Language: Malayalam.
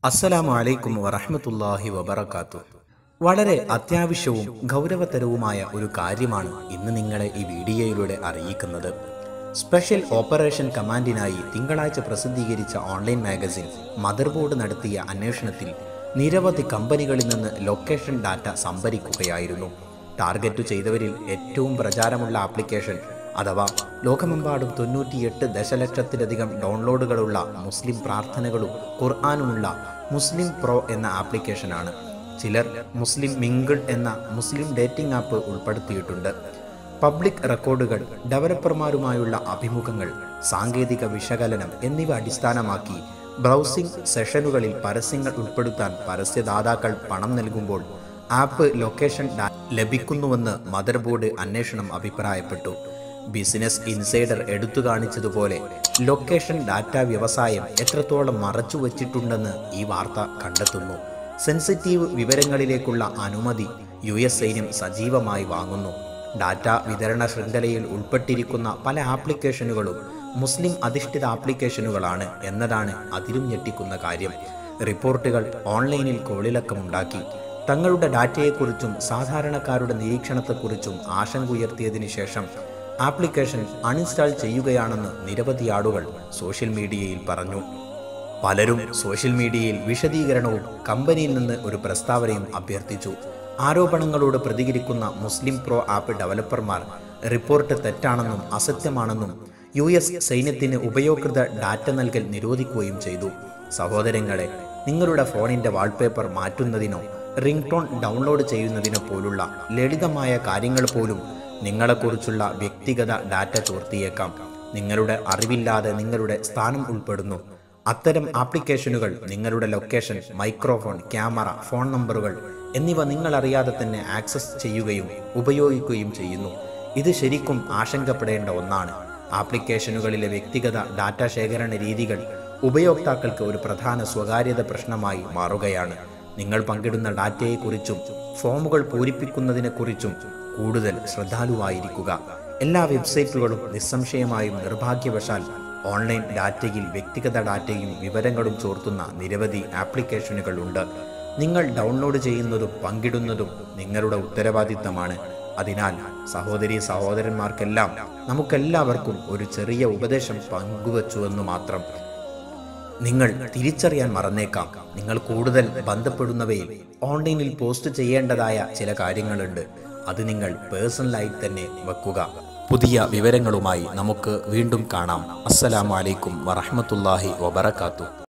അസ്സലാമു അലൈക്കും വറഹ്മത്തുള്ളാഹി വബറകാത്തു വളരെ അത്യാവശ്യവും ഗൗരവതരവുമായ ഒരു കാര്യമാണ് ഇന്ന് നിങ്ങളെ ഈ വീഡിയോയിലൂടെ അറിയിക്കുന്നത് സ്പെഷ്യൽ ഓപ്പറേഷൻ കമാൻഡിനായി തിങ്കളാഴ്ച പ്രസിദ്ധീകരിച്ച ഓൺലൈൻ മാഗസിൻ മദർബോർഡ് നടത്തിയ അന്വേഷണത്തിൽ നിരവധി കമ്പനികളിൽ നിന്ന് ലൊക്കേഷൻ ഡാറ്റ സംഭരിക്കുകയായിരുന്നു ടാർഗറ്റ് ചെയ്തവരിൽ ഏറ്റവും പ്രചാരമുള്ള ആപ്ലിക്കേഷൻ അഥവാ ലോകമെമ്പാടും തൊണ്ണൂറ്റിയെട്ട് ദശലക്ഷത്തിലധികം ഡൗൺലോഡുകളുള്ള മുസ്ലിം പ്രാർത്ഥനകളും ഖുർആാനുമുള്ള മുസ്ലിം പ്രോ എന്ന ആപ്ലിക്കേഷനാണ് ചിലർ മുസ്ലിം മിങ്കിൾ എന്ന മുസ്ലിം ഡേറ്റിംഗ് ആപ്പ് ഉൾപ്പെടുത്തിയിട്ടുണ്ട് പബ്ലിക് റെക്കോർഡുകൾ ഡെവലപ്പർമാരുമായുള്ള അഭിമുഖങ്ങൾ സാങ്കേതിക വിശകലനം എന്നിവ അടിസ്ഥാനമാക്കി ബ്രൗസിംഗ് സെഷനുകളിൽ പരസ്യങ്ങൾ ഉൾപ്പെടുത്താൻ പരസ്യദാതാക്കൾ പണം നൽകുമ്പോൾ ആപ്പ് ലൊക്കേഷൻ ഡാ ലഭിക്കുന്നുവെന്ന് മദർബോർഡ് അന്വേഷണം അഭിപ്രായപ്പെട്ടു ബിസിനസ് ഇൻസൈഡർ എടുത്തു കാണിച്ചതുപോലെ ലൊക്കേഷൻ ഡാറ്റ വ്യവസായം എത്രത്തോളം മറച്ചു വച്ചിട്ടുണ്ടെന്ന് ഈ വാർത്ത കണ്ടെത്തുന്നു സെൻസിറ്റീവ് വിവരങ്ങളിലേക്കുള്ള അനുമതി യു എസ് സൈന്യം സജീവമായി വാങ്ങുന്നു ഡാറ്റ വിതരണ ശൃംഖലയിൽ ഉൾപ്പെട്ടിരിക്കുന്ന പല ആപ്ലിക്കേഷനുകളും മുസ്ലിം അധിഷ്ഠിത ആപ്ലിക്കേഷനുകളാണ് എന്നതാണ് അതിലും ഞെട്ടിക്കുന്ന കാര്യം റിപ്പോർട്ടുകൾ ഓൺലൈനിൽ കോളിളക്കമുണ്ടാക്കി തങ്ങളുടെ ഡാറ്റയെക്കുറിച്ചും സാധാരണക്കാരുടെ നിരീക്ഷണത്തെക്കുറിച്ചും ആശങ്ക ഉയർത്തിയതിനു ശേഷം ആപ്ലിക്കേഷൻ അൺഇൻസ്റ്റാൾ ചെയ്യുകയാണെന്ന് നിരവധി ആളുകൾ സോഷ്യൽ മീഡിയയിൽ പറഞ്ഞു പലരും സോഷ്യൽ മീഡിയയിൽ വിശദീകരണവും കമ്പനിയിൽ നിന്ന് ഒരു പ്രസ്താവനയും അഭ്യർത്ഥിച്ചു ആരോപണങ്ങളോട് പ്രതികരിക്കുന്ന മുസ്ലിം പ്രോ ആപ്പ് ഡെവലപ്പർമാർ റിപ്പോർട്ട് തെറ്റാണെന്നും അസത്യമാണെന്നും യു എസ് സൈന്യത്തിന് ഉപയോക്തൃ ഡാറ്റ നൽകൽ നിരോധിക്കുകയും ചെയ്തു സഹോദരങ്ങളെ നിങ്ങളുടെ ഫോണിന്റെ വാൾപേപ്പർ മാറ്റുന്നതിനോ റിംഗ് ടോൺ ഡൗൺലോഡ് ചെയ്യുന്നതിനോ പോലുള്ള ലളിതമായ കാര്യങ്ങൾ പോലും നിങ്ങളെക്കുറിച്ചുള്ള വ്യക്തിഗത ഡാറ്റ ചോർത്തിയേക്കാം നിങ്ങളുടെ അറിവില്ലാതെ നിങ്ങളുടെ സ്ഥാനം ഉൾപ്പെടുന്നു അത്തരം ആപ്ലിക്കേഷനുകൾ നിങ്ങളുടെ ലൊക്കേഷൻ മൈക്രോഫോൺ ക്യാമറ ഫോൺ നമ്പറുകൾ എന്നിവ നിങ്ങൾ അറിയാതെ തന്നെ ആക്സസ് ചെയ്യുകയും ഉപയോഗിക്കുകയും ചെയ്യുന്നു ഇത് ശരിക്കും ആശങ്കപ്പെടേണ്ട ഒന്നാണ് ആപ്ലിക്കേഷനുകളിലെ വ്യക്തിഗത ഡാറ്റ ശേഖരണ രീതികൾ ഉപയോക്താക്കൾക്ക് ഒരു പ്രധാന സ്വകാര്യത പ്രശ്നമായി മാറുകയാണ് നിങ്ങൾ പങ്കിടുന്ന ഡാറ്റയെക്കുറിച്ചും ഫോമുകൾ പൂരിപ്പിക്കുന്നതിനെക്കുറിച്ചും കൂടുതൽ ശ്രദ്ധാലുവായിരിക്കുക എല്ലാ വെബ്സൈറ്റുകളും നിസ്സംശയമായും നിർഭാഗ്യവശാൽ ഓൺലൈൻ ഡാറ്റയിൽ വ്യക്തിഗത ഡാറ്റയും വിവരങ്ങളും ചോർത്തുന്ന നിരവധി ആപ്ലിക്കേഷനുകൾ ഉണ്ട് നിങ്ങൾ ഡൗൺലോഡ് ചെയ്യുന്നതും പങ്കിടുന്നതും നിങ്ങളുടെ ഉത്തരവാദിത്തമാണ് അതിനാൽ സഹോദരി സഹോദരന്മാർക്കെല്ലാം നമുക്കെല്ലാവർക്കും ഒരു ചെറിയ ഉപദേശം പങ്കുവച്ചുവെന്നു മാത്രം നിങ്ങൾ തിരിച്ചറിയാൻ മറന്നേക്കാം നിങ്ങൾ കൂടുതൽ ബന്ധപ്പെടുന്നവയിൽ ഓൺലൈനിൽ പോസ്റ്റ് ചെയ്യേണ്ടതായ ചില കാര്യങ്ങളുണ്ട് അത് നിങ്ങൾ പേഴ്സണലായി തന്നെ വെക്കുക പുതിയ വിവരങ്ങളുമായി നമുക്ക് വീണ്ടും കാണാം അസ്സലാമു അലൈക്കും വറഹ്മത്തുള്ളാഹി വബറകാതുഹു